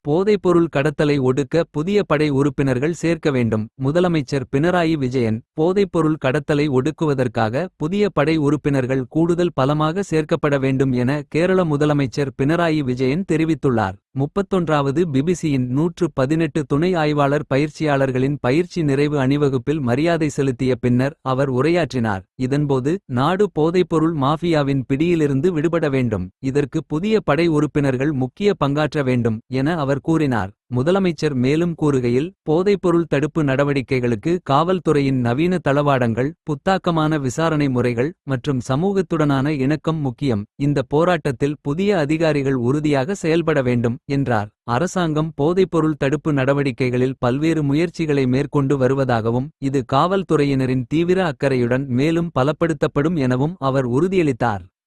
போதைப்பொருள் கடத்தலை ஒடுக்க புதிய படை உறுப்பினர்கள் சேர்க்க வேண்டும் முதலமைச்சர் பினராயி விஜயன் போதைப்பொருள் கடத்தலை ஒடுக்குவதற்காக புதிய படை உறுப்பினர்கள் கூடுதல் பலமாக சேர்க்கப்பட வேண்டும் என கேரள முதலமைச்சர் பினராயி விஜயன் தெரிவித்துள்ளார் முப்பத்தொன்றாவது பிபிசியின் நூற்று பதினெட்டு துணை ஆய்வாளர் பயிற்சியாளர்களின் பயிற்சி நிறைவு அணிவகுப்பில் மரியாதை செலுத்திய பின்னர் அவர் உரையாற்றினார் இதன்போது நாடு போதைப்பொருள் மாஃபியாவின் பிடியிலிருந்து விடுபட வேண்டும் இதற்கு புதிய படை உறுப்பினர்கள் முக்கிய பங்காற்ற வேண்டும் என அவர் கூறினார் முதலமைச்சர் மேலும் கூறுகையில் போதைப்பொருள் தடுப்பு நடவடிக்கைகளுக்கு காவல்துறையின் நவீன தளவாடங்கள் புத்தாக்கமான விசாரணை முறைகள் மற்றும் சமூகத்துடனான இணக்கம் முக்கியம் இந்த போராட்டத்தில் புதிய அதிகாரிகள் உறுதியாக செயல்பட வேண்டும் என்றார் அரசாங்கம் போதைப்பொருள் தடுப்பு நடவடிக்கைகளில் பல்வேறு முயற்சிகளை மேற்கொண்டு வருவதாகவும் இது காவல்துறையினரின் தீவிர அக்கறையுடன் மேலும் பலப்படுத்தப்படும் எனவும் அவர் உறுதியளித்தார்